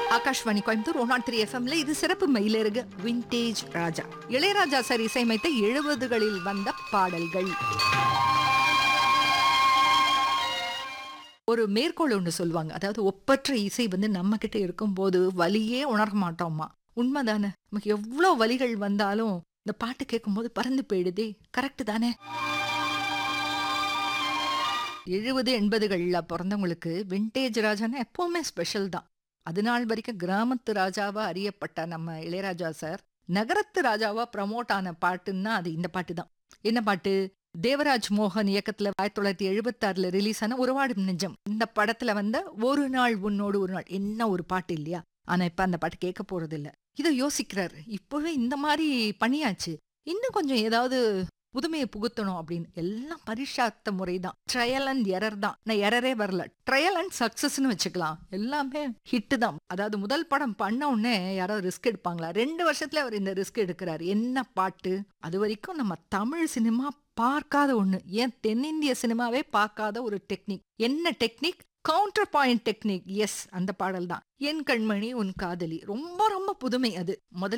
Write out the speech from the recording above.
Akashvani Coimbatore one nought three எஃப்எம்ல இது சிறப்பு மயிலிறகு விண்டேஜ் ராஜா இளையராஜா சார் இசையமைத்த எழுபதுகளில் வந்த பாடல்கள் ஒரு மேற்கோள் ஒன்று சொல்லுவாங்க அதாவது ஒப்பற்ற இசை வந்து நம்ம கிட்ட இருக்கும்போது வலியே உணர மாட்டோமா உண்மைதானே நமக்கு எவ்வளோ வலிகள் வந்தாலும் இந்த பாட்டு கேட்கும்போது பறந்து போயிடுதே கரெக்ட் தானே எழுபது எண்பதுகள்ல பிறந்தவங்களுக்கு விண்டேஜ் ராஜான்னா எப்பவுமே ஸ்பெஷல் தான் அது நாள் வரைக்கும் கிராமத்து ராஜாவா அறியப்பட்ட நம்ம இளையராஜா சார் நகரத்து ராஜாவா ப்ரமோட் ஆன பாட்டுன்னா அது இந்த பாட்டு தான் என்ன பாட்டு தேவராஜ் மோகன் இயக்கத்துல ஆயிரத்தி தொள்ளாயிரத்தி எழுபத்தாறுல ரிலீஸ் ஆன உறவாடும் நெஞ்சம் இந்த படத்துல வந்த ஒரு நாள் உன்னோடு ஒரு நாள் என்ன ஒரு பாட்டு இல்லையா ஆனா இப்ப அந்த பாட்டு கேட்க போறது இல்ல இதை யோசிக்கிறாரு இப்பவே இந்த மாதிரி பண்ணியாச்சு இன்னும் கொஞ்சம் ஏதாவது புதுமையை புகுத்தணும் அப்படின்னு எல்லாம் பரிஷாத்த முறை தான் ட்ரையல் அண்ட் எரர் தான் நான் எரரே வரல ட்ரையல் அண்ட் சக்சஸ்னு வச்சுக்கலாம் எல்லாமே ஹிட் தான் அதாவது முதல் படம் பண்ண உடனே யாராவது ரிஸ்க் எடுப்பாங்களா ரெண்டு வருஷத்துல அவர் இந்த ரிஸ்க் எடுக்கிறாரு என்ன பாட்டு அது வரைக்கும் நம்ம தமிழ் சினிமா பார்க்காத ஒண்ணு ஏன் தென்னிந்திய சினிமாவே பார்க்காத ஒரு டெக்னிக் என்ன technique counterpoint technique yes அந்த பாடல் தான் என் கண்மணி உன் காதலி ரொம்ப ரொம்ப புதுமை அது முதல்ல